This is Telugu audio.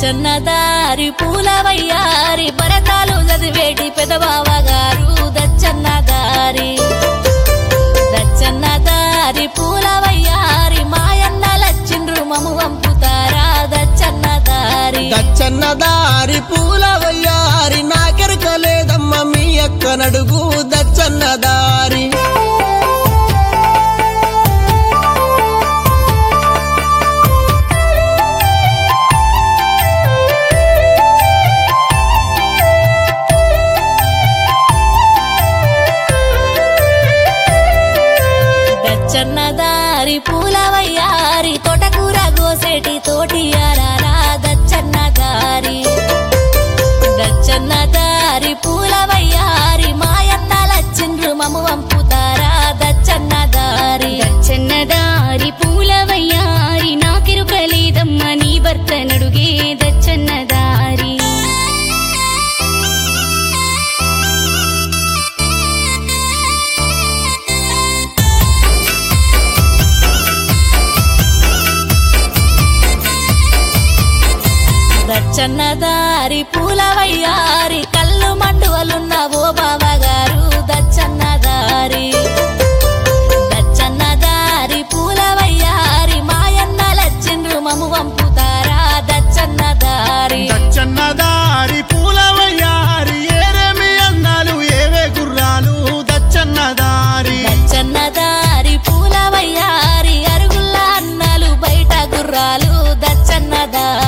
దచ్చన్నదారి పూలవయ్యారి భరతాలు చదివేటి పెదబావ గారు దచ్చన్నదారి దచ్చన్నదారి పూలవయ్యారి మాయన్న లచ్చిండ్రు మము వంపుతారా దచ్చన్నదారి దచ్చన్న దారి పూల వయ్యారి నాకెరక లేదమ్మ మీ అక్క నడుగు దచ్చన్న దారి దచ్చన్నదారి పూలవయ్యారి తోటకూర గోసేటి తోటి అరారా దచ్చన్నదారి దచ్చన్నదారి పూలవయ్యారి మాయన్న లచ్చిండ్రు మము వంపుతారా దచ్చన్నదారి దచ్చన్నదారి పూలవయ్యారి నాకెరుకలేదమ్మ నీ భర్త నడుగే దచ్చన్నదారి దచ్చన్నదారి పూలవయ్యారి కళ్ళు మండువలున్న ఓ బావగారు దచ్చన్నదారి దచ్చన్నదారి పూలవయ్యారి మాయన్న లచ్చిండ్రు మము వంపుతారా దచ్చన్నదారి దచ్చన్నదారి పూలవయ్యారి ఏరేమి అన్నాలు ఏవే గుర్రాలు దచ్చన్నదారి దచ్చన్నదారి పూలవయ్యారి అరుగుల్ల అన్నలు బయట గుర్రాలు దచ్చన్నదారి